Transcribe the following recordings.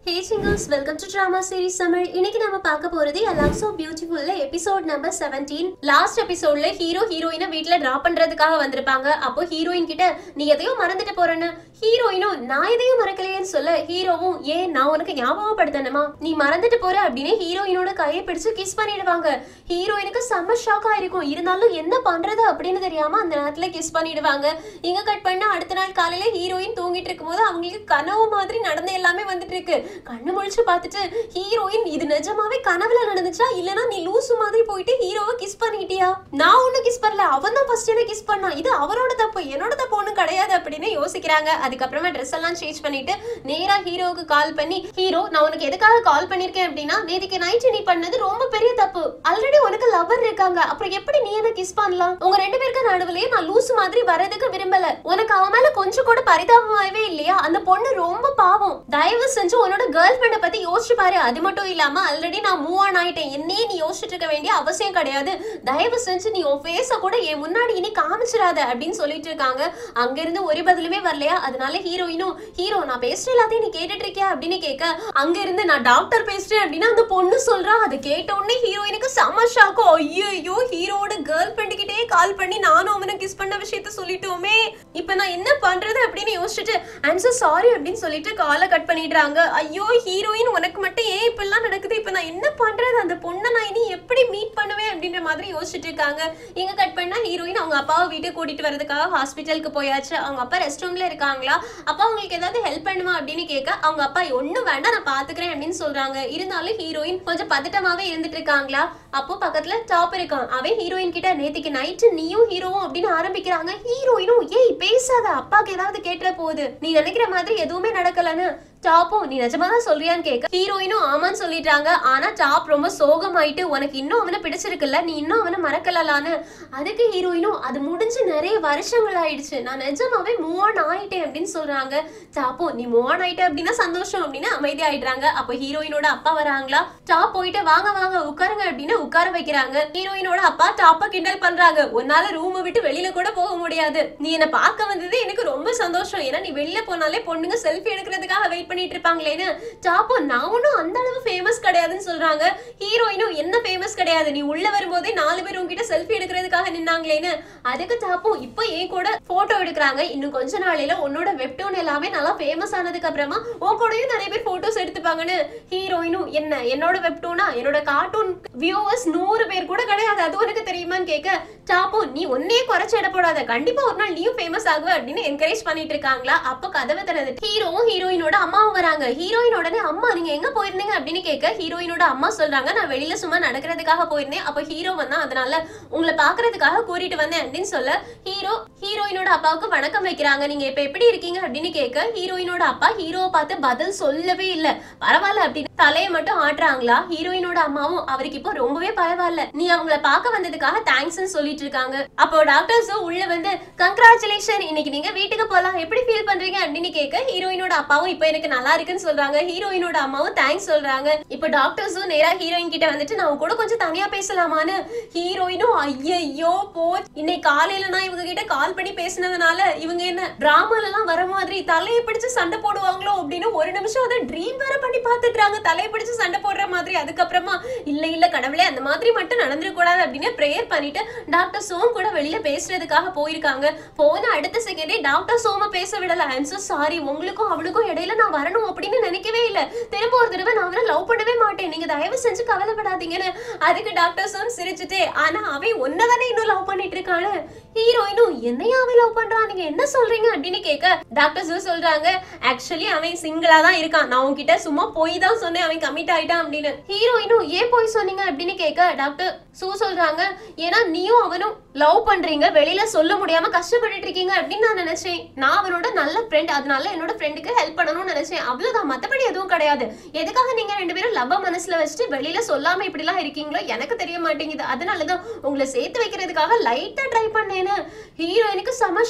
hey singers welcome to drama series Tamil இன்னைக்கு நம்ம பார்க்க போறது லவ் சோ பியூட்டிஃபுல்ல எபிசோட் நம்பர் 17 லாஸ்ட் எபிசோட்ல ஹீரோ ஹீரோயினை வீட்ல டிராப் பண்றதுக்காக வந்திருப்பாங்க அப்போ ஹீரோயின் கிட்ட நீ எதையோ மறந்துட்டு போறேன்னு ஹீரோயினும் நான் எதையும் மறக்கலையேன்னு சொல்ல ஹீரோவும் ஏன் நான் உனக்கு ஞாபகப்படுத்தணுமா நீ மறந்துட்டு போற அப்படின்னு ஹீரோயினோட கையை பிடிச்சு கிஸ் பண்ணிடுவாங்க ஹீரோயினுக்கு செம்ம ஷாக்கா இருக்கும் இருந்தாலும் என்ன பண்றது அப்படின்னு தெரியாம அந்த நேரத்துல கிஸ் பண்ணிடுவாங்க இங்க கட் பண்ண அடுத்த நாள் காலையில ஹீரோயின் தூங்கிட்டு இருக்கும்போது அவங்களுக்கு கனவு மாதிரி நடந்த எல்லாமே வந்துட்டு இருக்கு கண்ணு முழிச்சு பார்த்துட்டு ஹீரோயின் இது நிஜமாவே கனவுல நடந்துச்சா இல்லனா நீ லூசு மாதிரி போயிட்டு ஹீரோவை கிஸ் பண்ணிட்டியா நான் ஒன்னும் கிஸ் பண்ணல அவன் தான் ஃபர்ஸ்ட் என்ன கிஸ் பண்ணா இது அவரோட தப்பு என்னோட தப்பு ஒண்ணும் கிடையாது அப்படின்னு யோசிக்கிறாங்க அதுக்கப்புறமா ட்ரெஸ் எல்லாம் சேஞ்ச் பண்ணிட்டு நேரா ஹீரோவுக்கு கால் பண்ணி ஹீரோ நான் உனக்கு எதுக்காக கால் பண்ணிருக்கேன் அப்படின்னா நேற்றுக்கு நைட் நீ பண்ணது ரொம்ப பெரிய தப்பு ஆல்ரெடி உனக்கு லவர் இருக்காங்க அப்புறம் எப்படி நீ என்ன கிஸ் பண்ணலாம் உங்க ரெண்டு பேருக்கு நடுவுலயே நான் லூசு மாதிரி வரதுக்கு விரும்பல உனக்கு அவன் மேல கொஞ்சம் கூட பரிதாபமாவே இல்லையா அந்த பொண்ணு ரொம்ப பாவம் தயவு செஞ்சு உன்னோட கேர்ள் ஃப்ரெண்டை பத்தி யோசிச்சு பாரு அது மட்டும் இல்லாம ஆல்ரெடி நான் மூவ் ஆன் ஆயிட்டேன் என்னையே நீ யோசிச்சுட்டு இருக்க வேண்டிய அவசியம் கிடையாது தயவு செஞ்சு நீ உன் ஃபேஸ கூட என் முன்னாடி இனி காமிச்சிடாத அப்படின்னு சொல்லிட்டு இருக்காங்க அங்க இருந்து ஒரு பதிலுமே வரலையா அதனால ஹீரோயினும் ஹீரோ நான் பேசுற எல்லாத்தையும் நீ கேட்டுட்டு இருக்கியா அப்படின்னு கேட்க அங்க இருந்து நான் டாக்டர் பேசுறேன் அப்படின்னு அந்த பொண்ணு சொல்றா அதை கேட்ட உடனே ஹீரோயினுக்கு செம ஷாக்கும் ஐயோ ஹீரோவோட கேர்ள் ஃப்ரெண்டு கிட்டே கால் பண்ணி நானும் அவனை கிஸ் பண்ண விஷயத்த சொல்லிட்டோமே இப்ப நான் என்ன பண்றது அப்படின்னு யோசிச்சுட்டு ஐம் so சாரி அப்படின்னு சொல்லிட்டு காலை கட் பண்ணிடுறாங்க ஐயோ ஹீரோயின் உனக்கு மட்டும் ஏன் இப்படிலாம் நடக்குது இப்ப நான் என்ன பண்றது அந்த பொண்ணை நான் இனி எப்படி மீட் பண்ணுவேன் அப்படின்ற மாதிரி யோசிச்சுட்டு இருக்காங்க இங்க கட் பண்ணா ஹீரோயின் அவங்க அப்பாவை வீட்டுக்கு கூட்டிட்டு வரதுக்காக ஹாஸ்பிட்டலுக்கு போயாச்சு அவங்க அப்பா ரெஸ்ட் ரூம்ல இருக்காங்களா அப்பா உங்களுக்கு ஏதாவது ஹெல்ப் பண்ணுமா அப்படின்னு கேட்க அவங்க அப்பா ஒண்ணும் வேண்டாம் நான் பாத்துக்கிறேன் அப்படின்னு சொல்றாங்க இருந்தாலும் ஹீரோயின் கொஞ்சம் பதட்டமாவே இருந்துட்டு இருக்காங்களா அப்போ பக்கத்துல டாப் இருக்கான் அவன் ஹீரோயின் கிட்ட நேத்திக்கு நைட்டு நீயும் ஹீரோவும் அப்படின்னு ஆரம்பிக்கிறாங்க ஹீரோயினும் ஏய் பேசாத அப்பாக்கு ஏதாவது கேட்டுற போகுது நீ நினைக்கிற மாதிரி எதுவுமே நடக்கலன்னு டாப்பும் நீ நிஜமா தான் சொல்றியான்னு கேட்க ஹீரோயினும் ஆமான்னு சொல்லிட்டாங்க ஆனா டாப் ரொம்ப சோகமாயிட்டு உனக்கு இன்னும் அவனை பிடிச்சிருக்குல்ல நீ இன்னும் அவனை மறக்கலான்னு அதுக்கு ஹீரோயினும் அது முடிஞ்சு நிறைய வருஷங்கள் ஆயிடுச்சு நான் நிஜமாவே மூவ் ஆன் ஆயிட்டேன் அப்படின்னு சொல்றாங்க டாப்பும் நீ மூவ் ஆன் ஆயிட்ட அப்படின்னா சந்தோஷம் அப்படின்னு அமைதி ஆயிடுறாங்க அப்போ ஹீரோயினோட அப்பா வராங்களா டாப் போயிட்டு வாங்க வாங்க உட்காருங்க அப்படின்னு உட்கார வைக்கிறாங்க ஹீரோயினோட அப்பா டாப்ப கிண்டல் பண்றாங்க உன்னால ரூமை விட்டு வெளியில கூட போக முடியாது நீ என்ன பார்க்க வந்தது எனக்கு ரொம்ப சந்தோஷம் ஏன்னா நீ வெளியில போனாலே பொண்ணுங்க செல்ஃபி எடுக்கிறதுக்காக வெயிட் பண்ணிட்டு இருப்பாங்களேன்னு டாப்போ நான் ஒன்றும் அந்த அளவு ஃபேமஸ் கிடையாதுன்னு சொல்றாங்க ஹீரோயினும் என்ன ஃபேமஸ் கிடையாது நீ உள்ள வரும்போதே நாலு பேர் உங்ககிட்ட செல்ஃபி எடுக்கிறதுக்காக நின்னாங்களேன்னு அதுக்கு டாப்போ இப்போ ஏன் கூட போட்டோ எடுக்கிறாங்க இன்னும் கொஞ்ச நாளையில உன்னோட வெப்டூன் எல்லாமே நல்லா ஃபேமஸ் ஆனதுக்கு அப்புறமா உன் கூடயும் நிறைய பேர் போட்டோஸ் எடுத்துப்பாங்கன்னு ஹீரோயினும் என்ன என்னோட வெப்டூனா என்னோட கார்ட்டூன் வியூவர்ஸ் நூறு பேர் கூட கிடையாது அது உனக்கு தெரியுமான்னு கேட்க டாப்போ நீ ஒன்னே குறைச்சு இட போடாத கண்டிப்பா ஒரு நாள் நீயும் ஃபேமஸ் ஆகுவ அப்படின்னு என்கரேஜ் பண்ணிட்டு இருக்காங்களா அப்போ கதவை திறந்து ஹீரோவும் ஹீரோயினோட அம்மாவும் வராங்க ஹீரோயின் உடனே அம்மா நீங்க எங்க போயிருந்தீங்க அப்படின்னு கேட்க ஹீரோயினோட அம்மா சொல்றாங்க நான் வெளியில சும்மா நடக்கிறதுக்காக போயிருந்தேன் அப்போ ஹீரோ வந்தா அதனால உங்களை பாக்குறதுக்காக கூட்டிட்டு வந்தேன் அப்படின்னு சொல்ல ஹீரோ ஹீரோயினோட அப்பாவுக்கு வணக்கம் வைக்கிறாங்க நீங்க இப்ப எப்படி இருக்கீங்க அப்படின்னு கேட்க ஹீரோயினோட அப்பா ஹீரோவை பார்த்து பதில் சொல்லவே இல்ல பரவாயில்ல அப்படின்னு தலையை மட்டும் ஆட்டுறாங்களா ஹீரோயினோட அம்மாவும் அவருக்கு இப்போ ரொம்பவே பரவாயில்ல நீ அவங்கள பார்க்க வந்ததுக்காக தேங்க்ஸ் சொல்லிட்டு இருக்காங்க அப்போ டாக்டர்ஸும் உள்ள வந்து கங்க்ராச்சுலேஷன் இன்னைக்கு நீங்க வீட்டுக்கு போலாம் எப்படி ஃபீல் பண்றீங்க அப்படின்னு கேட்க ஹீரோயினோட அப்பாவும் இப்போ எனக்கு நல்லா இருக்குன்னு சொல்றாங்க ஹீரோயினோட அம்மாவும் தேங்க்ஸ் சொல்றாங்க இப்போ டாக்டர்ஸும் நேரா ஹீரோயின் கிட்ட வந்துட்டு நான் கூட கொஞ்சம் தனியா பேசலாமான்னு ஹீரோயினும் ஐயையோ போ இன்னைக்கு காலையில நான் இவங்க கிட்ட கால் பண்ணி பேசினதுனால இவங்க என்ன டிராமால எல்லாம் வர மாதிரி தலையை பிடிச்சு சண்டை போடுவாங்களோ அப்படின்னு ஒரு நிமிஷம் அதை ட்ரீம் வேற பண்ணி பார்த்துட்டாங்க தலையை பிடிச்சு சண்டை போடுற மாதிரி அதுக்கப்புறமா இல்ல இல்ல கடவுளே அந்த மாதிரி மட்டும் நடந்துடக்கூடாது அப்படின்னு ப்ரேயர் பண்ணிட்டு டாக்டர் சோம் கூட வெளியில பேசுறதுக்காக போயிருக்காங்க போன அடுத்த செகண்டே டாக்டர் சோம பேச விடல ஐம் so சாரி உங்களுக்கும் அவளுக்கும் இடையில நான் வரணும் அப்படின்னு நினைக்கவே இல்ல திரும்ப ஒரு தடவை நான் அவரை லவ் பண்ணவே மாட்டேன் நீங்க தயவு செஞ்சு கவலைப்படாதீங்கன்னு அதுக்கு டாக்டர் சோம் சிரிச்சுட்டு ஆனா அவன் ஒன்னதானே இன்னும் லவ் பண்ணிட்டு இருக்காளு ஹீரோயினும் என்னையா அவன் லவ் பண்றான் நீங்க என்ன சொல்றீங்க அப்படின்னு கேட்க டாக்டர் சூ சொல்றாங்க ஆக்சுவலி அவன் சிங்கிளா தான் இருக்கான் நான் உன்கிட்ட சும்மா போய் தான் சொன்னேன் அவன் கமிட் ஆயிட்டான் அப்படின்னு ஹீரோயினும் ஏன் போய் சொன்னீங்க அப்படின்னு கேட்க டாக்டர் சூ சொல்றாங்க ஏன்னா நீயும் அவனும் லவ் பண்றீங்க வெளியில சொல்ல முடியாம கஷ்டப்பட்டுட்டு இருக்கீங்க அப்படின்னு நான் நினைச்சேன் நான் அவனோட நல்ல ஃப்ரெண்ட் அதனால என்னோட ஃப்ரெண்டுக்கு ஹெல்ப் பண்ணணும்னு நினைச்சேன் அவ்வளவுதான் மத்தபடி எதுவும் கிடையாது எதுக்காக நீங்க ரெண்டு பேரும் லவ் மனசுல வச்சுட்டு வெளியில சொல்லாம இப்படிலாம் இருக்கீங்களோ எனக்கு தெரிய மாட்டேங்குது அதனாலதான் உங்களை சேர்த்து வைக்கிறதுக்காக லைட்டா ட்ரை பண்ணேன்னு ஹீரோயினுக்கு செம ஷாக்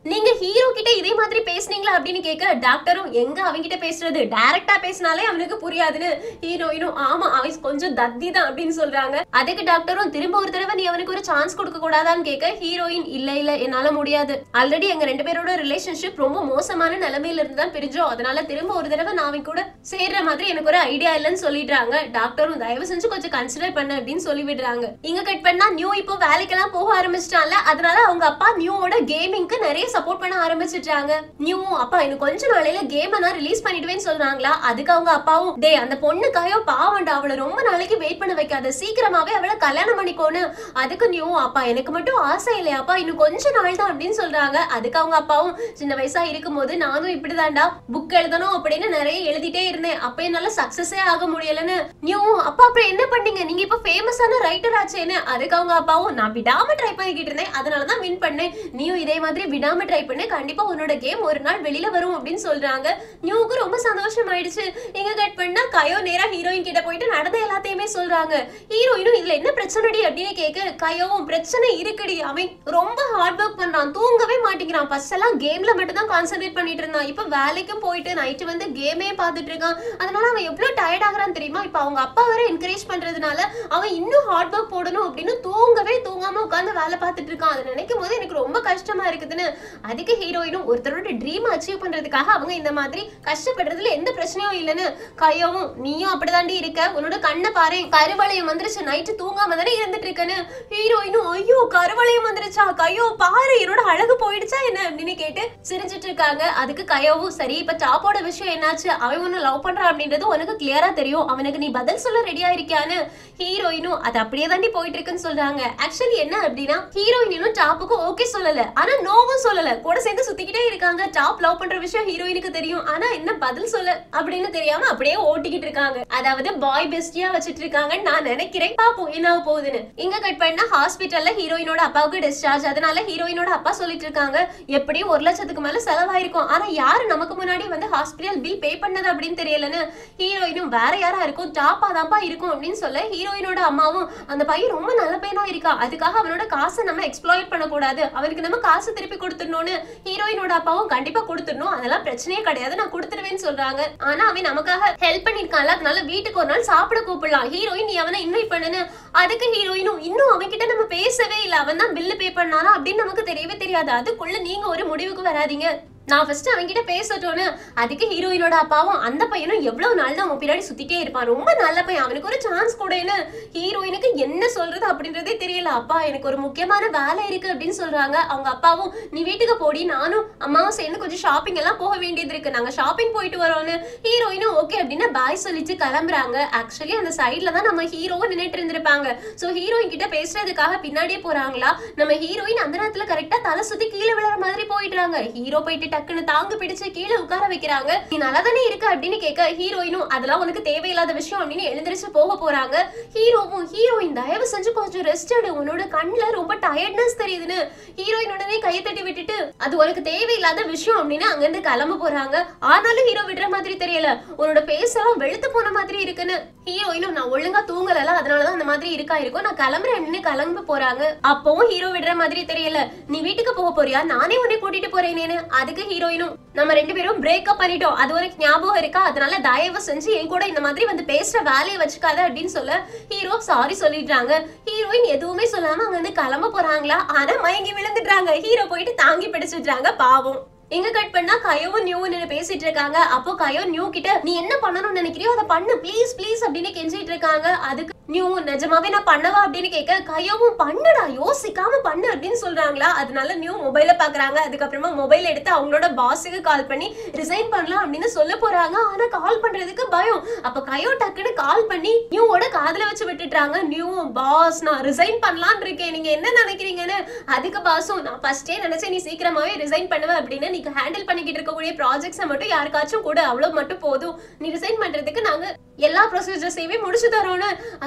நீங்க ஹீரோ கிட்ட இதே மாதிரி பேசுனீங்களா அப்படின்னு கேட்க டாக்டரும் எங்க அவன்கிட்ட பேசுறது டைரக்டா பேசினாலே அவனுக்கு புரியாதுன்னு ஹீரோயினும் ஆமா அவன் கொஞ்சம் தத்தி தான் அப்படின்னு சொல்றாங்க அதுக்கு டாக்டரும் திரும்ப ஒரு தடவை நீ அவனுக்கு ஒரு சான்ஸ் கொடுக்க கூடாதான்னு கேட்க ஹீரோயின் இல்ல இல்ல என்னால முடியாது ஆல்ரெடி எங்க ரெண்டு பேரோட ரிலேஷன்ஷிப் ரொம்ப மோசமான நிலைமையில இருந்து தான் பிரிஞ்சோம் அதனால திரும்ப ஒரு தடவை நான் அவன் கூட சேர்ற மாதிரி எனக்கு ஒரு ஐடியா இல்லைன்னு சொல்லிடுறாங்க டாக்டரும் தயவு செஞ்சு கொஞ்சம் கன்சிடர் பண்ண அப்படின்னு சொல்லி விடுறாங்க இங்க கட் பண்ணா நியூ இப்போ வேலைக்கெல்லாம் போக ஆரம்பிச்சிட்டான்ல அதனால அவங்க அப்பா நியூவோட கேமிங்க்கு நிறைய சப்போர்ட் பண்ண ஆரம்பிச்சிட்டாங்க நியூ அப்பா இன்னும் கொஞ்ச நாளையில கேம் நான் ரிலீஸ் பண்ணிடுவேன்னு சொல்றாங்களா அதுக்கு அவங்க அப்பாவும் டே அந்த பொண்ணுக்காயோ பாவண்டா அவளை ரொம்ப நாளைக்கு வெயிட் பண்ண வைக்காத சீக்கிரமாவே அவளை கல்யாணம் பண்ணிக்கோன்னு அதுக்கு நியூ அப்பா எனக்கு மட்டும் ஆசை இல்லையாப்பா இன்னும் கொஞ்ச நாள் தான் அப்படின்னு சொல்றாங்க அதுக்கு அவங்க அப்பாவும் சின்ன வயசா இருக்கும்போது நானும் இப்படிதான்டா புக் எழுதணும் அப்படின்னு நிறைய எழுதிட்டே இருந்தேன் அப்ப என்னால சக்சஸே ஆக முடியலன்னு நியூ அப்பா அப்புறம் என்ன பண்ணீங்க நீங்க இப்ப ஃபேமஸான ரைட்டர் ஆச்சேன்னு அதுக்கு அவங்க அப்பாவும் நான் விடாம ட்ரை பண்ணிக்கிட்டு இருந்தேன் அதனாலதான் வின் பண்ணேன் நீயும் இதே மாதிரி விடாம ட்ரை பண்ணு கண்டிப்பா உன்னோட கேம் ஒரு நாள் வெளியில வரும் அப்படின்னு சொல்றாங்க நியூக்கு ரொம்ப சந்தோஷம் ஆயிடுச்சு எங்க கட் பண்ணா கயோ நேரா ஹீரோயின் கிட்ட போயிட்டு நடந்த எல்லாத்தையுமே சொல்றாங்க ஹீரோயினும் இதுல என்ன பிரச்சனைடி அப்படின்னு கேட்க கயோவும் பிரச்சனை இருக்குடி அவன் ரொம்ப ஹார்ட் ஒர்க் பண்றான் தூங்கவே மாட்டேங்கிறான் ஃபர்ஸ்ட் எல்லாம் கேம்ல மட்டும் தான் கான்சென்ட்ரேட் பண்ணிட்டு இருந்தான் இப்ப வேலைக்கும் போயிட்டு நைட்டு வந்து கேமே பார்த்துட்டு இருக்கான் அதனால அவன் எவ்வளவு டயர்ட் ஆகுறான்னு தெரியுமா இப்ப அவங்க அப்பா வர என்கரேஜ் பண்றதுனால அவன் இன்னும் ஹார்ட் ஒர்க் போடணும் அப்படின்னு தூங்கவே தூங்காம உட்காந்து வேலை பார்த்துட்டு இருக்கான் அதை நினைக்கும் போது எனக்கு ரொம்ப கஷ்டமா இருக்குதுன்னு அதுக்கு ஹீரோயினும் ஒருத்தரோட ட்ரீம் அச்சீவ் பண்றதுக்காக அவங்க இந்த மாதிரி கஷ்டப்படுறதுல எந்த பிரச்சனையும் இல்லைன்னு கையவும் நீயும் அப்படிதாண்டி இருக்க உன்னோட கண்ணை பாரு கருவளையம் வந்துருச்சு நைட்டு தூங்காம தானே இருந்துட்டு இருக்கேன்னு ஹீரோயினும் ஐயோ கருவளையம் வந்துருச்சா கையோ பாரு என்னோட அழகு போயிடுச்சா என்ன அப்படின்னு கேட்டு சிரிச்சிட்டு இருக்காங்க அதுக்கு கையவும் சரி இப்ப டாப்போட விஷயம் என்னாச்சு அவன் ஒன்னு லவ் பண்றான் அப்படின்றது உனக்கு கிளியரா தெரியும் அவனுக்கு நீ பதில் சொல்ல ரெடியா இருக்கியான்னு ஹீரோயினும் அது அப்படியே தாண்டி போயிட்டு இருக்குன்னு சொல்றாங்க ஆக்சுவலி என்ன அப்படின்னா ஹீரோயின் இன்னும் டாப்புக்கு ஓகே சொல்லல ஆனா நோவும் சொல்லல கூட சேர்ந்து சுத்திக்கிட்டே இருக்காங்க டாப் லவ் பண்ற விஷயம் ஹீரோயினுக்கு தெரியும் ஆனா என்ன பதில் சொல்ல அப்படின்னு தெரியாம அப்படியே ஓட்டிக்கிட்டு இருக்காங்க அதாவது பாய் பெஸ்டியா வச்சிட்டு இருக்காங்கன்னு நான் நினைக்கிறேன் பாப்போம் என்ன ஆக போகுதுன்னு இங்க கட் பண்ணா ஹாஸ்பிட்டல்ல ஹீரோயினோட அப்பாவுக்கு டிஸ்சார்ஜ் அதனால ஹீரோயினோட அப்பா சொல்லிட்டு இருக்காங்க எப்படியும் ஒரு லட்சத்துக்கு மேல செலவாயிருக்கும் ஆனா யாரு நமக்கு முன்னாடி வந்து ஹாஸ்பிட்டல் பில் பே பண்ணது அப்படின்னு தெரியலன்னு ஹீரோயினும் வேற யாரா இருக்கும் டாப்பா தான்ப்பா இருக்கும் அப்படின்னு சொல்ல ஹீரோயினோட அம்மாவும் அந்த பையன் ரொம்ப நல்ல பையனா இருக்கா அதுக்காக அவனோட காசை நம்ம எக்ஸ்ப்ளாய்ட் பண்ணக்கூடாது அவனுக்கு நம்ம காசு திருப்பி கொடுத்துடணும்னு ஹீரோயினோட அப்பாவும் கண்டிப்பா கொடுத்துடணும் அதெல்லாம் பிரச்சனையே கிடையாது நான் கொடுத்துருவேன்னு சொல்றாங்க ஆனா அவன் நமக்காக ஹெல்ப் பண்ணிருக்கான்ல அதனால வீட்டுக்கு ஒரு நாள் சாப்பிட கூப்பிடலாம் ஹீரோயின் நீ அவனை இன்வைட் பண்ணுன்னு அதுக்கு ஹீரோயினும் இன்னும் அவன் கிட்ட நம்ம பேசவே இல்ல அவன் தான் பில்லு பே பண்ணானா அப்படின்னு நமக்கு தெரியவே தெரியாது அதுக்குள்ள நீங்க ஒரு முடிவுக்கு வராதீங்க நான் ஃபர்ஸ்ட் அவன்கிட்ட பேசட்டோன்னு அதுக்கு ஹீரோயினோட அப்பாவும் அந்த பையனும் எவ்வளவு நாள் தான் அவன் பின்னாடி சுத்திட்டே இருப்பான் ரொம்ப நல்ல பையன் அவனுக்கு ஒரு சான்ஸ் கொடுன்னு ஹீரோயினுக்கு என்ன சொல்றது அப்படின்றதே தெரியல அப்பா எனக்கு ஒரு முக்கியமான வேலை இருக்கு அப்படின்னு சொல்றாங்க அவங்க அப்பாவும் நீ வீட்டுக்கு போடி நானும் அம்மாவும் சேர்ந்து கொஞ்சம் ஷாப்பிங் எல்லாம் போக வேண்டியது இருக்கு நாங்க ஷாப்பிங் போயிட்டு வரோம்னு ஹீரோயினும் ஓகே அப்படின்னு பாய் சொல்லிட்டு கிளம்புறாங்க ஆக்சுவலி அந்த சைட்ல தான் நம்ம ஹீரோவும் நின்னுட்டு இருந்திருப்பாங்க சோ ஹீரோயின் கிட்ட பேசுறதுக்காக பின்னாடியே போறாங்களா நம்ம ஹீரோயின் அந்த நேரத்துல கரெக்டா தலை சுத்தி கீழே விழுற மாதிரி போயிடுறாங்க ஹீரோ போயிட்டு டக்குன்னு தாங்கு பிடிச்சு கீழே உட்கார வைக்கிறாங்க நீ நல்லா தானே இருக்க அப்படின்னு கேட்க ஹீரோயினும் அதெல்லாம் உனக்கு தேவையில்லாத விஷயம் அப்படின்னு எழுந்திருச்சு போக போறாங்க ஹீரோவும் ஹீரோயின் தயவு செஞ்சு கொஞ்சம் ரெஸ்ட் எடு உன்னோட கண்ணுல ரொம்ப டயர்ட்னஸ் தெரியுதுன்னு ஹீரோயின் உடனே கையை தட்டி விட்டுட்டு அது உனக்கு தேவையில்லாத விஷயம் அப்படின்னு அங்கிருந்து கிளம்ப போறாங்க ஆனாலும் ஹீரோ விடுற மாதிரி தெரியல உன்னோட பேஸ் எல்லாம் வெளுத்து போன மாதிரி இருக்குன்னு ஹீரோயினும் நான் ஒழுங்கா தூங்கல அதனாலதான் அந்த மாதிரி இருக்கா இருக்கும் நான் கிளம்புறேன்னு கிளம்ப போறாங்க அப்பவும் ஹீரோ விடுற மாதிரி தெரியல நீ வீட்டுக்கு போக போறியா நானே உன்னை கூட்டிட்டு போறேனேன்னு அதுக்கு ஹீரோயினும் நம்ம ரெண்டு பேரும் பிரேக்கப் பண்ணிட்டோம் அது உனக்கு ஞாபகம் இருக்கா அதனால தயவு செஞ்சு என் கூட இந்த மாதிரி வந்து பேசுற வேலையை வச்சுக்காத அப்படின்னு சொல்ல ஹீரோ சாரி சொல்லிடுறாங்க ஹீரோயின் எதுவுமே சொல்லாம அங்க இருந்து கிளம்ப போறாங்களா ஆனா மயங்கி விழுந்துடுறாங்க ஹீரோ போயிட்டு தாங்கி பிடிச்சிடுறாங்க பாவம் எங்க கட் பண்ணா கயோவும் நியூவும் நின்று பேசிட்டு இருக்காங்க அப்போ கயோ நியூ கிட்ட நீ என்ன பண்ணணும்னு நினைக்கிறியோ அதை பண்ணு ப்ளீஸ் ப்ளீஸ் அப்படின்னு கெஞ்சிட்டு இருக்காங்க அதுக்கு நியூ நிஜமாவே நான் பண்ணவா அப்படின்னு கேட்க கயோவும் பண்ணுடா யோசிக்காம பண்ணு அப்படின்னு சொல்றாங்களா அதனால நியூ மொபைல பாக்குறாங்க அதுக்கப்புறமா மொபைல் எடுத்து அவங்களோட பாஸுக்கு கால் பண்ணி ரிசைன் பண்ணலாம் அப்படின்னு சொல்ல போறாங்க ஆனா கால் பண்றதுக்கு பயம் அப்ப கயோ டக்குன்னு கால் பண்ணி நியூவோட காதுல வச்சு விட்டுட்டாங்க நியூ பாஸ் நான் ரிசைன் பண்ணலாம்னு இருக்கேன் நீங்க என்ன நினைக்கிறீங்கன்னு அதுக்கு பாஸும் நான் ஃபர்ஸ்டே நினைச்சேன் நீ சீக்கிரமாவே ரிசைன் பண்ணுவ அப்படின்னு நீங்க ஹேண்டில் பண்ணிக்கிட்டு இருக்கக்கூடிய ப்ராஜெக்ட்ஸை மட்டும் யாருக்காச்சும் கூட அவ்வளவு மட்டும் போதும் நீ ரிசைன் பண்றதுக்கு நாங்க எல்லா ப்ரொசீஜர்ஸையுமே முடிச்சு தரோம்னு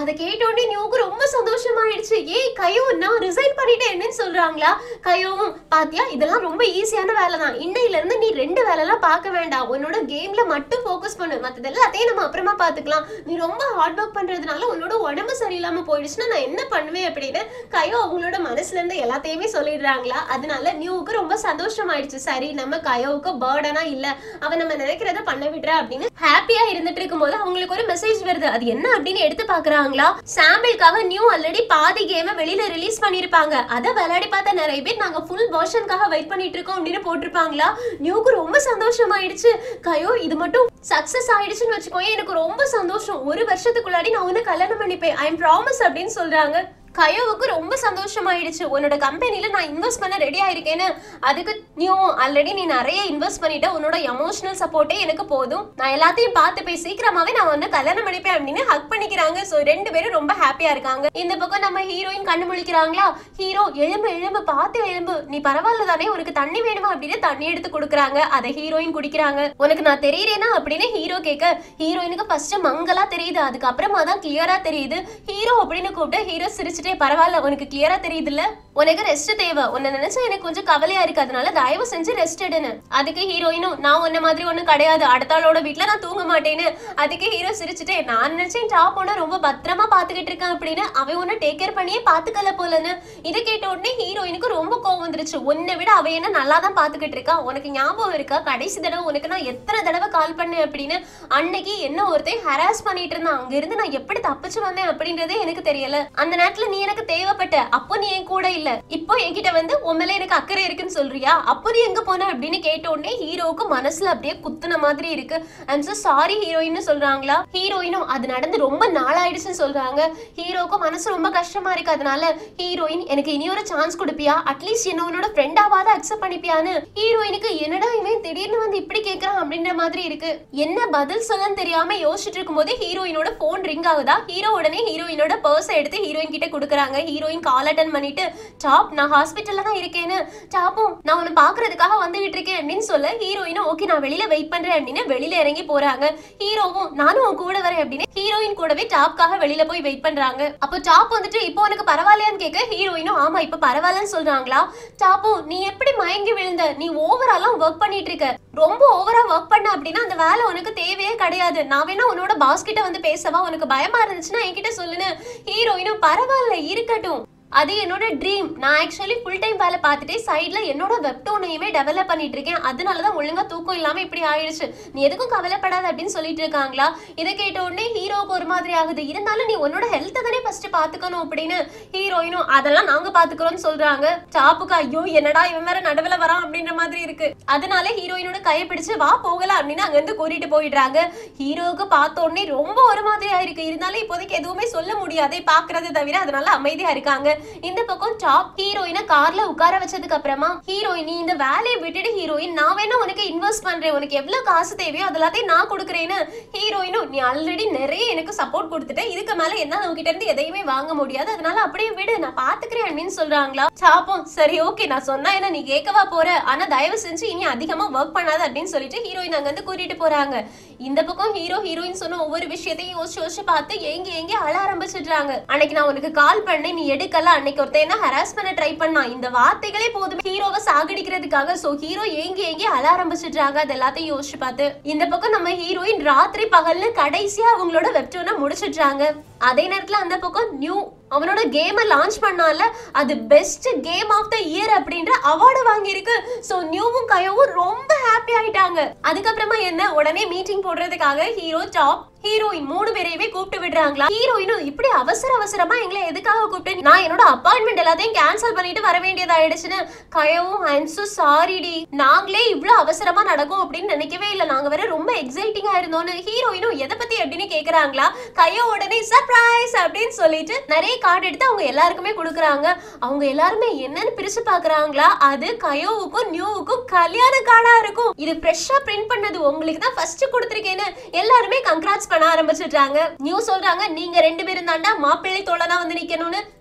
அதை கேட்ட உடனே நியூக்கு ரொம்ப சந்தோஷமாயிடுச்சு ஏய் கையோ நான் ரிசைன் பண்ணிட்டேன் என்னன்னு சொல்றாங்களா கையோவும் பாத்தியா இதெல்லாம் ரொம்ப ஈஸியான வேலை தான் இன்னையில இருந்து நீ ரெண்டு வேலைலாம் பார்க்க வேண்டாம் உன்னோட கேம்ல மட்டும் ஃபோக்கஸ் பண்ணு மத்தது எல்லாத்தையும் நம்ம அப்புறமா பாத்துக்கலாம் நீ ரொம்ப ஹார்ட் ஒர்க் பண்றதுனால உன்னோட உடம்பு சரியில்லாம போயிடுச்சுன்னா நான் என்ன பண்ணுவேன் அப்படின்னு கையோ அவங்களோட மனசுல இருந்து எல்லாத்தையுமே சொல்லிடுறாங்களா அதனால நியூவுக்கு ரொம்ப சந்தோஷமாயிடுச்சு சரி நம்ம கயோவுக்கு பேர்டனா இல்ல அவன் நம்ம நினைக்கிறத பண்ண விடுற அப்படின்னு ஹாப்பியா இருந்துட்டு இருக்கும்போது அவங்களுக்கு ஒரு மெசேஜ் வருது அது என்ன அப்படின்னு எடுத்து பாக்குறாங்களா சாம்பிளுக்காக நியூ ஆல்ரெடி பாதி கேம வெளியில ரிலீஸ் பண்ணிருப்பாங்க அதை விளையாடி பார்த்த நிறைய பேர் நாங்க ஃபுல் வெர்ஷனுக்காக வெயிட் பண்ணிட்டு இருக்கோம் அப்படின்னு போட்டிருப்பாங்களா நியூக்கு ரொம்ப சந்தோஷமாயிடுச்சு கயோ இது மட்டும் சக்சஸ் ஆயிடுச்சுன்னு வச்சுக்கோங்க எனக்கு ரொம்ப சந்தோஷம் ஒரு வருஷத்துக்குள்ளாடி நான் உன்னை கல்யாணம் பண்ணிப்பேன் ஐ எம் ப்ராமிஸ் அப்படின்னு சொல்றாங்க கயோவுக்கு ரொம்ப சந்தோஷமாயிடுச்சு உன்னோட கம்பெனில நான் இன்வெஸ்ட் பண்ண ரெடி ஆயிருக்கேன்னு அதுக்கு நீ ஆல்ரெடி நீ நிறைய இன்வெஸ்ட் பண்ணிட்ட உன்னோட எமோஷனல் சப்போர்ட்டே எனக்கு போதும் நான் எல்லாத்தையும் பார்த்து போய் சீக்கிரமாவே நான் வந்து கல்யாணம் பண்ணிப்பேன் அப்படின்னு ஹக் பண்ணிக்கிறாங்க சோ ரெண்டு பேரும் ரொம்ப ஹாப்பியா இருக்காங்க இந்த பக்கம் நம்ம ஹீரோயின் கண்ணு முழிக்கிறாங்களா ஹீரோ எழும்பு எழும்பு பார்த்து எழும்பு நீ பரவாயில்ல தானே உனக்கு தண்ணி வேணுமா அப்படின்னு தண்ணி எடுத்து கொடுக்குறாங்க அதை ஹீரோயின் குடிக்கிறாங்க உனக்கு நான் தெரியறேனா அப்படின்னு ஹீரோ கேட்க ஹீரோயினுக்கு ஃபர்ஸ்ட் மங்கலா தெரியுது அதுக்கப்புறமா தான் கிளியரா தெரியுது ஹீரோ அப்படின்னு கூப்பிட்டு ஹீரோ சிரிச்சுட்டே பரவாயில்ல உனக்கு கிளியரா தெரியுதுல்ல உனக்கு ரெஸ்ட் தேவை உன்னை நினைச்சா எனக்கு கொஞ்சம் கவலையா இருக்கு அதனால தயவு செஞ்சு ரெஸ்ட் எடுன்னு அதுக்கு ஹீரோயினும் நான் உன்ன மாதிரி ஒண்ணும் கிடையாது அடுத்த ஆளோட வீட்ல நான் தூங்க மாட்டேன்னு அதுக்கு ஹீரோ சிரிச்சுட்டே நான் நினைச்சேன் டாப் ஒண்ணு ரொம்ப பத்திரமா பாத்துக்கிட்டு இருக்கேன் அப்படின்னு அவன் உன்னை டேக் கேர் பண்ணியே பாத்துக்கல போலன்னு இதை கேட்ட உடனே ஹீரோயினுக்கு ரொம்ப கோவம் வந்துருச்சு உன்னை விட அவ என்ன நல்லா தான் பாத்துக்கிட்டு இருக்கா உனக்கு ஞாபகம் இருக்கா கடைசி தடவை உனக்கு நான் எத்தனை தடவை கால் பண்ணேன் அப்படின்னு அன்னைக்கு என்ன ஒருத்தன் ஹராஸ் பண்ணிட்டு இருந்தான் அங்க இருந்து நான் எப்படி தப்பிச்சு வந்தேன் அப்படின்றதே எனக்கு தெரியல அந்த நேரத்துல நீ எனக்கு தேவைப்பட்ட அப்போ நீ என் கூட இல்ல இப்போ என்கிட்ட வந்து உன் மேல எனக்கு அக்கறை இருக்குன்னு சொல்றியா அப்போ நீ எங்க போன அப்படின்னு கேட்ட உடனே ஹீரோவுக்கு மனசுல அப்படியே குத்துன மாதிரி இருக்கு ஐம் so சாரி ஹீரோயின்னு சொல்றாங்களா ஹீரோயினும் அது நடந்து ரொம்ப நாளாயிடுச்சுன்னு சொல்றாங்க ஹீரோவுக்கு மனசு ரொம்ப கஷ்டமா இருக்கு அதனால ஹீரோயின் எனக்கு இனி ஒரு சான்ஸ் கொடுப்பியா அட்லீஸ்ட் என்ன உன்னோட ஃப்ரெண்டாவாத அக்செப்ட் பண்ணிப்பியான்னு ஹீரோயினுக்கு என்னடா இவன் திடீர்னு வந்து இப்படி கேக்குறான் அப்படின்ற மாதிரி இருக்கு என்ன பதில் சொல்லன்னு தெரியாம யோசிச்சுட்டு இருக்கும்போது ஹீரோயினோட போன் ரிங் ஆகுதா ஹீரோ உடனே ஹீரோயினோட பர்ஸை எடுத்து ஹீரோயின் கிட்ட கொடுக்குறாங்க ஹீரோயின் கால் அட்டன் பண்ணிட்டு டாப் நான் ஹாஸ்பிட்டல்ல தான் இருக்கேன்னு டாப்பும் நான் உன்னை பாக்குறதுக்காக வந்துகிட்டு இருக்கேன் அப்படின்னு சொல்ல ஹீரோயினும் ஓகே நான் வெளியில வெயிட் பண்றேன் அப்படின்னு வெளியில இறங்கி போறாங்க ஹீரோவும் நானும் உன் கூட வரேன் அப்படின்னு ஹீரோயின் கூடவே டாப்காக வெளியில போய் வெயிட் பண்றாங்க அப்போ டாப் வந்துட்டு இப்போ உனக்கு பரவாயில்லையான்னு கேட்க ஹீரோயினும் ஆமா இப்போ பரவாயில்லன்னு சொல்றாங்களா டாப்பும் நீ எப்படி மயங்கி விழுந்த நீ ஓவராலா ஒர்க் பண்ணிட்டு இருக்க ரொம்ப ஓவரா ஒர்க் பண்ண அப்படின்னா அந்த வேலை உனக்கு தேவையே கிடையாது நான் வேணா உன்னோட பாஸ் கிட்ட வந்து பேசவா உனக்கு பயமா இருந்துச்சுன்னா என்கிட்ட சொல்லுன்னு ஹீரோயினும் பரவாயில்ல இருக்கட்டும் அது என்னோட ட்ரீம் நான் ஆக்சுவலி ஃபுல் டைம் வேலை பார்த்துட்டு சைடில் என்னோட வெப்டோனையுமே டெவலப் பண்ணிட்டு இருக்கேன் அதனால தான் ஒழுங்கா தூக்கம் இல்லாமல் இப்படி ஆயிடுச்சு நீ எதுக்கும் கவலைப்படாத அப்படின்னு சொல்லிட்டு இருக்காங்களா இதை கேட்ட உடனே ஹீரோவுக்கு ஒரு மாதிரி ஆகுது இருந்தாலும் நீ உன்னோட ஹெல்த்தை தானே ஃபர்ஸ்ட் பார்த்துக்கணும் அப்படின்னு ஹீரோயினும் அதெல்லாம் நாங்க பார்த்துக்கிறோம்னு சொல்றாங்க டாப்புக்கு ஐயோ என்னடா இவன் வேற நடுவில் வரான் அப்படின்ற மாதிரி இருக்கு அதனால ஹீரோயினோட கையை பிடிச்சு வா போகலாம் அப்படின்னு அங்கேருந்து கூட்டிட்டு போயிடுறாங்க ஹீரோவுக்கு பார்த்த உடனே ரொம்ப ஒரு மாதிரியா இருக்கு இருந்தாலும் இப்போதைக்கு எதுவுமே சொல்ல முடியாதே பாக்குறதை தவிர அதனால அமைதியா இருக்காங்க இந்த பக்கம் டாப் ஹீரோயினை கார்ல உட்கார வச்சதுக்கு அப்புறமா ஹீரோயின் நீ இந்த வேலையை விட்டுட்டு ஹீரோயின் நான் வேணா உனக்கு இன்வெஸ்ட் பண்றேன் உனக்கு எவ்வளவு காசு தேவையோ அது எல்லாத்தையும் நான் கொடுக்குறேன்னு ஹீரோயினும் நீ ஆல்ரெடி நிறைய எனக்கு சப்போர்ட் கொடுத்துட்டேன் இதுக்கு மேல என்னால உங்ககிட்ட இருந்து எதையுமே வாங்க முடியாது அதனால அப்படியே விடு நான் பாத்துக்கிறேன் அப்படின்னு சொல்றாங்களா டாப்பும் சரி ஓகே நான் சொன்னா என்ன நீ கேட்கவா போற ஆனா தயவு செஞ்சு இனி அதிகமா ஒர்க் பண்ணாத அப்படின்னு சொல்லிட்டு ஹீரோயின் அங்க இருந்து கூட்டிட்டு போறாங்க இந்த பக்கம் ஹீரோ ஹீரோயின் சொன்ன ஒவ்வொரு விஷயத்தையும் யோசிச்சு யோசிச்சு பார்த்து ஏங்கி ஏங்கி அழ ஆரம்பிச்சிடுறாங்க அன்னைக்கு நான் உனக்கு கால் பண்ணேன் நீ எடுக்கல அன்னைக்கு ஒருத்தன் என்ன ஹராஸ் பண்ண ட்ரை பண்ணான் இந்த வார்த்தைகளே போதும் ஹீரோவை சாகடிக்கிறதுக்காக சோ ஹீரோ ஏங்கி ஏங்கி அழ ஆரம்பிச்சிடுறாங்க அது எல்லாத்தையும் யோசிச்சு பார்த்து இந்த பக்கம் நம்ம ஹீரோயின் ராத்திரி பகல்னு கடைசியா அவங்களோட வெப்டோனை முடிச்சிடுறாங்க அதே நேரத்துல அந்த பக்கம் நியூ அவனோட கேமை லான்ச் பண்ணால அது best game of the year அப்படின்ற அவார்டு வாங்கியிருக்கு ஸோ நியூவும் கயோவும் ரொம்ப ஹாப்பி ஆயிட்டாங்க அதுக்கப்புறமா என்ன உடனே மீட்டிங் போடுறதுக்காக ஹீரோ டாப் ஹீரோயின் மூணு பேரையுமே கூப்பிட்டு விடுறாங்களா ஹீரோயினும் இப்படி அவசர அவசரமா எங்களை எதுக்காக கூப்பிட்டு நான் என்னோட அப்பாயின்மெண்ட் எல்லாத்தையும் கேன்சல் பண்ணிட்டு வர வேண்டியதாயிடுச்சுன்னு கயவும் ஐம் so sorry டி நாங்களே இவ்ளோ அவசரமா நடக்கும் அப்படின்னு நினைக்கவே இல்லை நாங்க வேற ரொம்ப எக்ஸைட்டிங்கா இருந்தோம்னு ஹீரோயினும் எதை பத்தி அப்படின்னு கேக்குறாங்களா கையோ உடனே சர்ப்ரைஸ் அப்படின்னு சொல்லிட்டு நிறைய கார்டு எடுத்து அவங்க எல்லாருக்குமே கொடுக்குறாங்க அவங்க எல்லாருமே என்னன்னு பிரிச்சு பாக்குறாங்களா அது கயோவுக்கும் நியூவுக்கும் கல்யாண கார்டா இருக்கும் இது ஃப்ரெஷ்ஷா பிரிண்ட் பண்ணது உங்களுக்கு தான் ஃபர்ஸ்ட் கொடுத்துருக்கேன்னு எல்லாருமே கங்க்ராட்ஸ் பண்ண ஆரம்பிச்சிட்டாங்க நியூ சொல்றாங்க நீங்க ரெண்டு பேரும் தாண்டா மாப்பிள்ளை தோழனா வந்து நிக்கணும்னு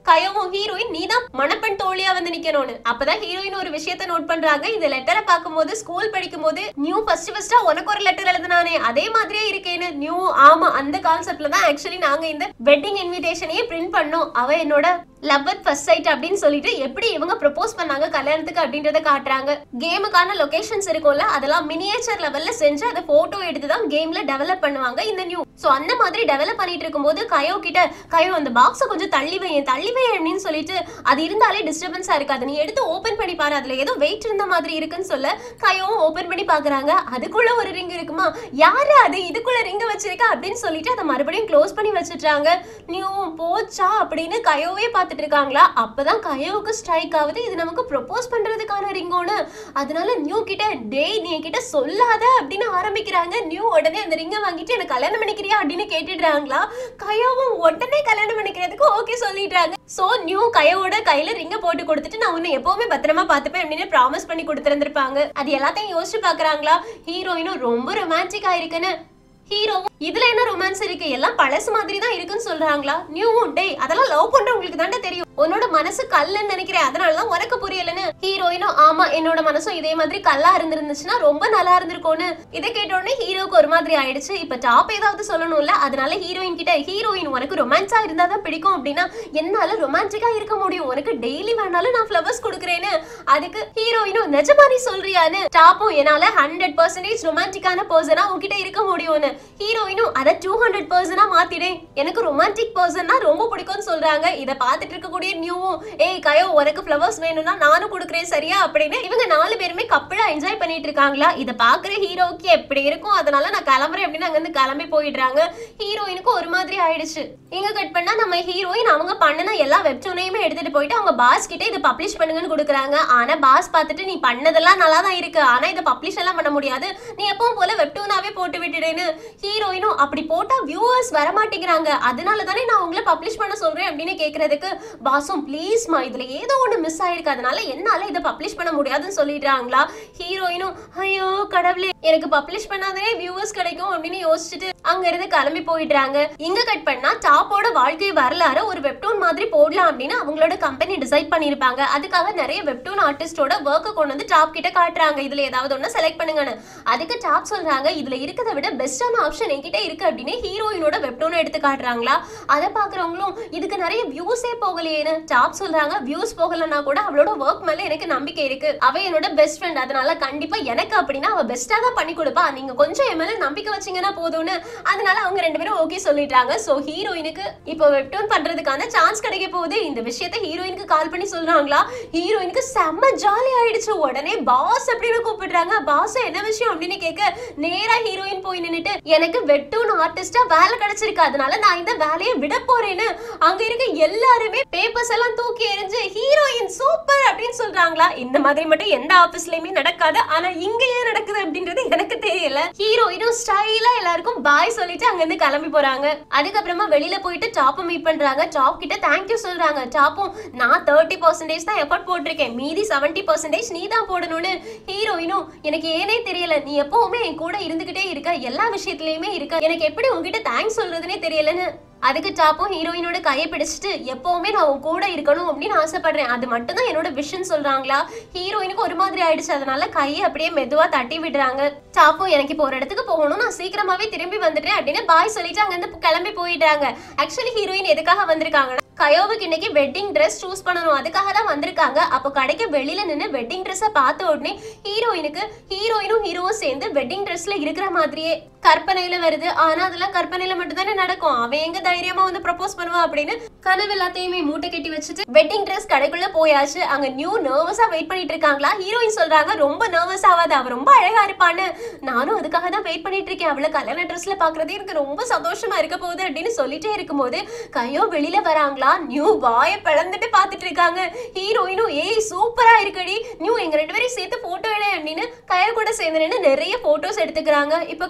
கயோவும் ஹீரோயின் நீ தான் மணப்பெண் தோழியா வந்து நிக்கணும்னு அப்பதான் ஹீரோயின் ஒரு விஷயத்த நோட் பண்றாங்க இந்த லெட்டரை பார்க்கும்போது ஸ்கூல் படிக்கும் போது நியூ ஃபர்ஸ்ட் ஃபர்ஸ்டா உனக்கு ஒரு லெட்டர் எழுதுனானே அதே மாதிரியே இருக்கேன்னு நியூ ஆமா அந்த கான்செப்ட்ல தான் ஆக்சுவலி நாங்க இந்த வெட்டிங் இன்விடேஷனையே பிரிண்ட் பண்ணோம் அவ என்னோட லவ் அட் ஃபர்ஸ்ட் சைட் அப்படின்னு சொல்லிட்டு எப்படி இவங்க ப்ரப்போஸ் பண்ணாங்க கல்யாணத்துக்கு அப்படின்றத காட்டுறாங்க கேமுக்கான லொகேஷன்ஸ் இருக்கும்ல அதெல்லாம் மினியேச்சர் லெவல்ல செஞ்சு அதை போட்டோ எடுத்து தான் கேம்ல டெவலப் பண்ணுவாங்க இந்த நியூ சோ அந்த மாதிரி டெவலப் பண்ணிட்டு இருக்கும்போது கயோ கிட்ட கயோ அந்த பாக்ஸை கொஞ்சம் தள்ளி வை தள்ளி வை அப்படின்னு சொல்லிட்டு அது இருந்தாலே டிஸ்டர்பன்ஸா இருக்காது நீ எடுத்து ஓபன் பண்ணி பாரு அதுல ஏதோ வெயிட் இருந்த மாதிரி இருக்குன்னு சொல்ல கயோவும் ஓபன் பண்ணி பாக்குறாங்க அதுக்குள்ள ஒரு ரிங் இருக்குமா யாரு அது இதுக்குள்ள ரிங் வச்சிருக்க அப்படின்னு சொல்லிட்டு அதை மறுபடியும் க்ளோஸ் பண்ணி வச்சிட்டாங்க நியூ போச்சா அப்படின்னு கயோவே பார்த்துட்டு இருக்காங்களா அப்பதான் கயோவுக்கு ஸ்ட்ரைக் ஆகுது இது நமக்கு ப்ரொபோஸ் பண்றதுக்கான ரிங்கோன்னு அதனால நியூ கிட்ட டேய் நீ கிட்ட சொல்லாத அப்படின்னு ஆரம்பிக்கிறாங்க நியூ உடனே அந்த ரிங்கை வாங்கிட்டு எனக்கு கல்யாணம் பண்ணிக்கிறியா அப்படின்னு கேட்டுடுறாங்களா கயோவும் உடனே கல்யாணம் பண்ணிக்கிறதுக்கு ஓகே சொல்லிடுறாங்க சோ நியூ கயோவோட கையில ரிங்க போட்டு கொடுத்துட்டு நான் உன்னை எப்பவுமே பத்திரமா பார்த்துப்பேன் அப்படின்னு ப்ராமிஸ் பண்ணி கொடுத்துருந்துருப்பாங்க அது எல்லாத்தையும் யோசிச்சு பாக்குறாங்களா ஹீரோயினும் ரொம்ப ரொமான்டிக்கா இருக்குன்னு ஹீரோவும் இதுல என்ன ரொமான்ஸ் இருக்கு எல்லாம் பழசு மாதிரி தான் இருக்குன்னு சொல்றாங்களா நியூவும் டேய் அதெல்லாம் லவ் பண்றவங்களுக்கு தானே தெரியும் உன்னோட மனசு கல்லுன்னு நினைக்கிறேன் அதனாலதான் உனக்கு புரியலன்னு ஹீரோயினும் ஆமா என்னோட மனசும் இதே மாதிரி கல்லா இருந்திருந்துச்சுன்னா ரொம்ப நல்லா இருந்திருக்கும்னு இதை கேட்ட உடனே ஹீரோக்கு ஒரு மாதிரி ஆயிடுச்சு இப்ப டாப் ஏதாவது சொல்லணும்ல அதனால ஹீரோயின் கிட்ட ஹீரோயின் உனக்கு ரொமான்ஸா இருந்தா தான் பிடிக்கும் அப்படின்னா என்னால ரொமான்டிக்கா இருக்க முடியும் உனக்கு டெய்லி வேணாலும் நான் ஃப்ளவர்ஸ் கொடுக்குறேன்னு அதுக்கு ஹீரோயினும் நிஜமா நீ சொல்றியான்னு டாப்பும் என்னால ஹண்ட்ரட் பர்சன்டேஜ் ரொமான்டிக்கான பர்சனா உன்கிட்ட இருக்க முடியும்னு ஹீரோயினும் அதை டூ ஹண்ட்ரட் பர்சனா மாத்திடேன் எனக்கு ரொமான்டிக் பர்சன்னா ரொம்ப பிடிக்கும்னு சொல்றாங்க இதை பார்த்துட்டு இருக்கக்கூடிய நியூவும் ஏய் கயோ உனக்கு ஃப்ளவர்ஸ் வேணும்னா நானும் கொடுக்குறேன் சரியா அப்படின்னு இவங்க நாலு பேருமே கப்பலா என்ஜாய் பண்ணிட்டு இருக்காங்களா இதை பாக்குற ஹீரோக்கு எப்படி இருக்கும் அதனால நான் கிளம்புறேன் அப்படின்னு அங்க இருந்து கிளம்பி போயிடுறாங்க ஹீரோயினுக்கு ஒரு மாதிரி ஆயிடுச்சு இங்க கட் பண்ணா நம்ம ஹீரோயின் அவங்க பண்ணின எல்லா வெப்டூனையுமே எடுத்துட்டு போயிட்டு அவங்க பாஸ் கிட்ட இதை பப்ளிஷ் பண்ணுங்கன்னு கொடுக்குறாங்க ஆனா பாஸ் பார்த்துட்டு நீ பண்ணதெல்லாம் நல்லா தான் இருக்கு ஆனா இதை பப்ளிஷ் எல்லாம் பண்ண முடியாது நீ எப்பவும் போல வெப்டூனாவே போட்டு விட்டுடேன்னு ஹீரோயினும் அப்படி போட்டா வியூவர்ஸ் வர மாட்டேங்கிறாங்க அதனால தானே நான் உங்களை பப்ளிஷ் பண்ண சொல்றேன் அப்படின்னு கேக்குறதுக்கு பாஸும் ப்ளீஸ்மா இதுல ஏதோ ஒண்ணு மிஸ் ஆயிருக்கு அதனால என்னால இதை பப்ளிஷ் பண்ண முடியாதுன்னு சொல்லிடுறாங்களா ஹீரோயினும் ஐயோ கடவுளே எனக்கு பப்ளிஷ் பண்ணாதே வியூவர்ஸ் கிடைக்கும் அப்படின்னு யோசிச்சுட்டு அங்க இருந்து கிளம்பி போயிடுறாங்க இங்க கட் பண்ணா டாப்போட வாழ்க்கை வரலாறு ஒரு வெப்டூன் மாதிரி போடலாம் அப்படின்னு அவங்களோட கம்பெனி டிசைட் பண்ணிருப்பாங்க அதுக்காக நிறைய வெப்டூன் ஆர்டிஸ்டோட ஒர்க்கை கொண்டு வந்து டாப் கிட்ட காட்டுறாங்க இதுல ஏதாவது ஒண்ணு செலக்ட் பண்ணுங்கன்னு அதுக்கு டாப் சொல்றாங்க இதுல இருக்கிறத விட பெஸ்டான ஆப்ஷன் என்கிட்ட இருக்கு அப்படின்னு ஹீரோயினோட வெப்டூனை எடுத்து காட்டுறாங்களா அதை பாக்குறவங்களும் இதுக்கு நிறைய வியூஸே போகலையேன்னு டாப் சொல்றாங்க வியூஸ் போகலன்னா கூட அவளோட ஒர்க் மேல எனக்கு நம்பிக்கை இருக்கு அவ என்னோட பெஸ்ட் ஃப்ரெண்ட் அதனால கண்டிப்பா எனக்கு அப்படின்னா அவ பெஸ்டா தான் பண்ணி கொடுப்பா நீங்க கொஞ்சம் என் மேல நம்பிக்கை வச்சீங்கன்னா போதும்னு அதனால அவங்க ரெண்டு பேரும் ஓகே சொல்லிட்டாங்க சோ ஹீரோயினுக்கு இப்போ வெப்டூன் பண்றதுக்கான சான்ஸ் கிடைக்க போகுது இந்த விஷயத்த ஹீரோயினுக்கு கால் பண்ணி சொல்றாங்களா ஹீரோயினுக்கு செம்ம ஜாலி ஆயிடுச்சு உடனே பாஸ் அப்படின்னு கூப்பிடுறாங்க பாஸ் என்ன விஷயம் அப்படின்னு கேட்க நேரா ஹீரோயின் போய் நின்னுட்டு எனக்கு வெட்டூன் ஆர்டிஸ்டா வேலை கிடைச்சிருக்கு அதனால நான் இந்த வேலையை விட போறேன்னு அங்க இருக்க எல்லாருமே பேப்பர்ஸ் எல்லாம் தூக்கி எறிஞ்சு ஹீரோயின் சூப்பர் அப்படின்னு சொல்றாங்களா இந்த மாதிரி மட்டும் எந்த ஆபீஸ்லயுமே நடக்காது ஆனா இங்க ஏன் நடக்குது அப்படின்றது எனக்கு தெரியல ஹீரோயினும் ஸ்டைலா எல்லாருக்கும் பாய் சொல்லிட்டு அங்க இருந்து கிளம்பி போறாங்க அதுக்கப்புறமா வெளியில போயிட்டு டாப்பை மீட் பண்றாங்க டாப் கிட்ட தேங்க்யூ சொல்றாங்க டாப்பும் நான் தேர்ட்டி பர்சன்டேஜ் தான் எஃபர்ட் போட்டிருக்கேன் மீதி செவன்டி பர்சன்டேஜ் நீ தான் போடணும்னு ஹீரோயினும் எனக்கு ஏனே தெரியல நீ எப்பவுமே என் கூட இருந்துகிட்டே இருக்க எல்லா விஷயத்துலயுமே இருக்க எனக்கு எப்படி உங்ககிட்ட தேங்க்ஸ் சொல்றதுனே தெரியலன்னு அதுக்கு டாப்பும் ஹீரோயினோட கையை பிடிச்சிட்டு எப்பவுமே நான் உன் கூட இருக்கணும் அப்படின்னு ஆசைப்படுறேன் அது மட்டும் தான் என்னோட விஷன் சொல்றாங்களா ஹீரோயினுக்கு ஒரு மாதிரி ஆயிடுச்சு அதனால கையை அப்படியே மெதுவா தட்டி விடுறாங்க டாப்பும் எனக்கு இப்போ ஒரு இடத்துக்கு போகணும் நான் சீக்கிரமாவே திரும்பி வந்துட்டேன் அப்படின்னு பாய் சொல்லிட்டு அங்க இருந்து கிளம்பி போயிடுறாங்க ஆக்சுவலி ஹீரோயின் எதுக்காக வந்திருக்காங்கன்னா கயோவுக்கு இன்னைக்கு வெட்டிங் ட்ரெஸ் சூஸ் பண்ணணும் அதுக்காக தான் வந்திருக்காங்க அப்போ கடைக்கு வெளியில நின்று வெட்டிங் ட்ரெஸ்ஸை பார்த்த உடனே ஹீரோயினுக்கு ஹீரோயினும் ஹீரோவும் சேர்ந்து வெட்டிங் ட்ரெஸ்ல இருக்கிற மாதிரியே கற்பனையில வருது ஆனா அதெல்லாம் கற்பனையில மட்டும் தானே நடக்கும் அவன் எங்க தைரியமா வந்து ப்ரப்போஸ் பண்ணுவான் அப்படின்னு கனவு எல்லாத்தையுமே மூட்டை கட்டி வச்சுட்டு வெட்டிங் ட்ரெஸ் கடைக்குள்ள போயாச்சு அங்க நியூ நர்வஸா வெயிட் பண்ணிட்டு இருக்காங்களா ஹீரோயின் சொல்றாங்க ரொம்ப நர்வஸ் ஆகாது அவ ரொம்ப அழகா இருப்பான்னு நானும் அதுக்காக தான் வெயிட் பண்ணிட்டு இருக்கேன் அவளை கல்யாண ட்ரெஸ்ல பாக்குறதே எனக்கு ரொம்ப சந்தோஷமா இருக்க போகுது அப்படின்னு சொல்லிட்டே இருக்கும்போது கையோ வெளியில வராங்களா நியூ வாய பிளந்துட்டு பாத்துட்டு இருக்காங்க ஹீரோயினும் ஏய் சூப்பரா இருக்கடி நியூ எங்க ரெண்டு பேரையும் சேர்த்து போட்டோ எடு அப்படின்னு கயோ கூட சேர்ந்து நின்னு நிறைய போட்டோஸ் எடுத்துக்கிறாங்க இப்ப கயோ சொல்ற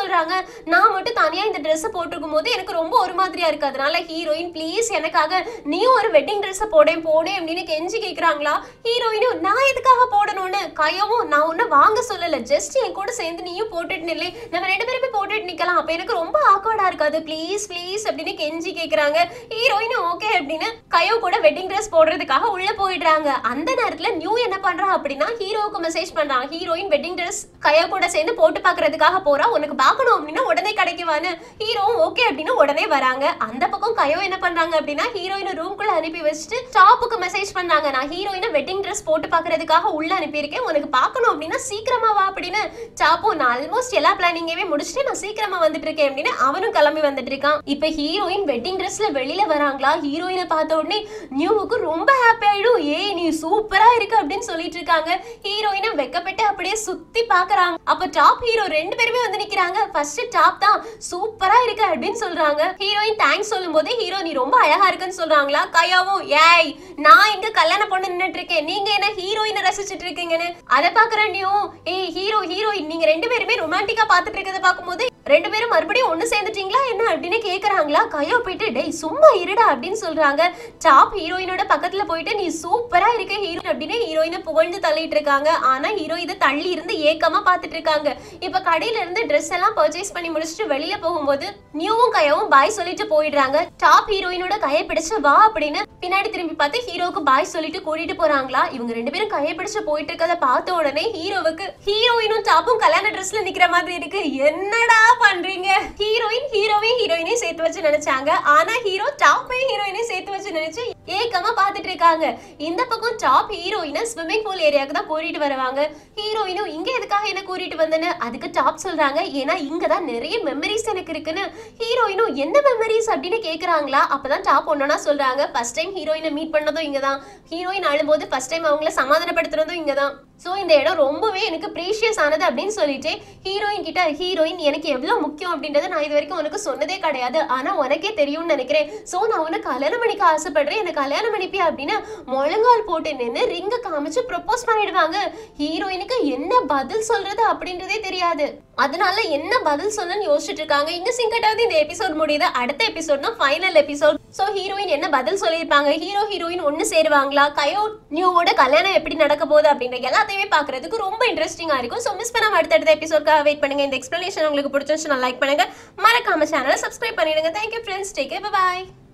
சொல்றாங்க நான் மட்டும் தனியா இந்த ட்ரெஸ் போட்டிருக்கும் போது எனக்கு ரொம்ப ஒரு மாதிரியா இருக்கு அதனால ஹீரோயின் ப்ளீஸ் எனக்காக நீயும் ஒரு வெட்டிங் ட்ரெஸ் போடேன் போடேன் அப்படின்னு கெஞ்சி கேக்குறாங்களா ஹீரோயினும் நான் எதுக்காக போடணும்னு கையவும் நான் ஒன்னும் வாங்க சொல்லல ஜஸ்ட் என் கூட சேர்ந்து நீயும் போட்டுட்டு நில்லை நம்ம ரெண்டு பேருமே போட்டுட்டு நிக்கலாம் அப்ப எனக்கு ரொம்ப ஆக்வர்டா இருக்காது ப்ளீஸ் ப்ளீஸ் அப்படின்னு கெஞ்சி கேக்குறாங்க ஹீரோயினும் ஓகே அப்படின்னு கையோ கூட வெட்டிங் ட்ரெஸ் போடுறதுக்காக உள்ள போயிடுறாங்க அந்த நேரத்துல நியூ என்ன பண்றா அப்படின்னா ஹீரோவுக்கு மெசேஜ் பண்றான் ஹீரோயின் வெட்டிங் ட்ரெஸ் கையோ கூட சேர்ந்து போட்டு பாக்குறதுக்காக போறா உனக்கு பார்க்கணும் அப்படின்னா உடனே கிடைக்குவான்னு ஹீரோவும் ஓகே அப்படின்னு உடனே வராங்க அந்த பக்கம் கையோ என்ன பண்றாங்க அப்படின்னா ஹீரோயினை ரூம்குள்ள அனுப்பி வச்சுட்டு டாப்புக்கு மெசேஜ் பண்ணாங்க நான் ஹீரோயினை வெட்டிங் ட்ரெஸ் போட்டு பாக்குறதுக்காக உள்ள அனுப்பியிருக்கேன் உனக்கு பார்க்கணும் அப்படின்னா சீக்கிரமா வா அப்படின்னு டாப்போ நான் ஆல்மோஸ்ட் எல்லா பிளானிங்கவே முடிச்சுட்டு நான் சீக்கிரமா வந்துட்டு இருக்கேன் அப்படின்னு அவனும் கிளம்பி வந்துட்டு இருக்கான் இப்ப ஹீரோயின் வெட்டிங் ட்ரெஸ்ல வெளியில வராங்களா ஹீரோயினை பார்த்த உடனே நியூவுக்கு ரொம்ப ஹாப்பி ஆயிடும் ஏய் நீ சூப்பரா இருக்கு அப்படின்னு சொல்லிட்டு இருக்காங்க ஹீரோயினை வெக்கப்பட்டு அப்படியே சுத்தி பாக்குறாங்க அப்ப டாப் ஹீரோ ரெண்டு பேருமே வந்து நிக்கிறாங்க ஃபர்ஸ்ட் டாப் தான் சூப்பரா இருக்கு அப்படின்னு சொல்றாங்க ஹீரோயின் தேங்க்ஸ் சொல்லும் போதே ஹீரோ நீ ரொம்ப அழகா இருக்குன்னு சொல்றாங்களா கையாவும் ஏய் நான் இங்க கல்யாண பொண்ணு நின்னுட்டு இருக்கேன் நீங்க என்ன ஹீரோயினை ரசிச்சிட்டு இருக்கீங்கன்னு அதை பாக்குற நியூ ஏய் ஹீரோ ஹீரோயின் நீங்க ரெண்டு பேருமே ரொமான்டிக்கா பாத்துட்டு இருக்கதை பார்க்கும்போது ரெண்டு பேரும் மறுபடியும் ஒண்ணு சேர்ந்துட்டீங்களா என்ன அப்படின்னு கேக்குறாங்களா கையோ போயிட்டு டேய் சும்மா இருடா அப்படின்னு சொல்றாங்க டாப் ஹீரோயினோட பக்கத்துல போயிட்டு நீ சூப்பரா இருக்க ஹீரோ அப்படின்னு ஹீரோயினை புகழ்ந்து தள்ளிட்டு இருக்காங்க ஆனா ஹீரோ இதை தள்ளி இருந்து ஏக்கமா பாத்துட்டு இருக்காங்க இப்ப கடையில இருந்து ட்ரெஸ் எல்லாம் பர்ச்சேஸ் பண்ணி முடிச்சுட்டு வெளியில போகும்போது நியூவும் கையவும் பாய் சொல்லிட்டு போயிடுறாங்க டாப் ஹீரோயினோட கையை பிடிச்சு வா அப்படின்னு பின்னாடி திரும்பி பார்த்து ஹீரோக்கு பாய் சொல்லிட்டு கூட்டிட்டு போறாங்களா இவங்க ரெண்டு பேரும் கையை பிடிச்சு போயிட்டு இருக்கத பார்த்த உடனே ஹீரோவுக்கு ஹீரோயினும் டாப்பும் கல்யாண ட்ரெஸ்ல நிக்கிற மாதிரி இருக்கு என்னடா பண்றீங்க ஹீரோயின் ஹீரோவையும் ஹீரோயினையும் சேர்த்து வச்சு நினைச்சாங்க ஆனா ஹீரோ டாப்பையும் ஹீரோயினையும் சேர்த்து வச்சு நினைச்சு ஏக்கமா பாத்துட்டு இருக்காங்க இந்த பக்கம் டாப் ஹீரோயினை ஸ்விம்மிங் பூல் ஏரியாவுக்கு தான் கூட்டிட்டு வருவாங்க ஹீரோயினும் இங்க எதுக்காக என்ன கூட்டிட்டு வந்தேன்னு அதுக்கு டாப் சொல்றாங்க ஏன்னா இங்க தான் நிறைய மெமரிஸ் எனக்கு இருக்குன்னு ஹீரோயினும் என்ன மெமரிஸ் அப்படின்னு கேக்குறாங்களா அப்பதான் டாப் ஒன்னொன்னா சொல்றாங்க ஃபர்ஸ்ட் டைம் ஹீரோயினை மீட் பண்ணதும் இங்க தான் ஹீரோயின் அழும்போது ஃபர்ஸ்ட் டைம் அவங்கள சமாதானப்படுத்துறதும் இங்க தான் ஸோ இந்த இடம் ரொம்பவே எனக்கு ப்ரீஷியஸ் ஆனது அப்படின்னு சொல்லிட்டு ஹீரோயின் கிட்ட ஹீரோயின் எனக்கு எவ்வளோ முக்கியம் அப்படின்றத நான் இது வரைக்கும் உனக்கு சொன்னதே கிடையாது ஆனால் உனக்கே தெரியும்னு நினைக்கிறேன் ஸோ நான் உன்னை கல்யாணம் பண்ணிக்க ஆசைப்படுறேன் எனக்கு கல்யாணம் பண்ணிப்பியா அப்படின்னு முழங்கால் போட்டு நின்று ரிங்கை காமிச்சு ப்ரப்போஸ் பண்ணிடுவாங்க ஹீரோயினுக்கு என்ன பதில் சொல்றது அப்படின்றதே தெரியாது அதனால என்ன பதில் சொல்லணும்னு யோசிச்சுட்டு இருக்காங்க இங்க சிங்கட்டாவது இந்த எபிசோட் முடியுது அடுத்த எபிசோட்னா ஃபைனல் எபிசோட் ஸோ ஹீரோயின் என்ன பதில் சொல்லியிருப்பாங்க ஹீரோ ஹீரோயின் ஒன்று சேருவாங்களா கயோ நியூவோட கல்யாணம் எப்படி நடக்க போகுது அப்படின்ற எல்லாத்தையுமே பார்க்கறதுக்கு ரொம்ப இன்ட்ரெஸ்டிங்காக இருக்கும் ஸோ மிஸ் பண்ணாம அடுத்தடுத்த எபிசோட்காக வெயிட் பண்ணுங்க இந்த எக்ஸ்பிளனேஷன் உங்களுக்கு பிடிச்சிருந்துச்சுன்னா லைக் பண்ணுங்க மறக்காம சேனலை சப்ஸ்கிரைப் பண்ணிடுங்க தேங்க்யூ ஃப்ரெண்ட்ஸ் டேக் பாய்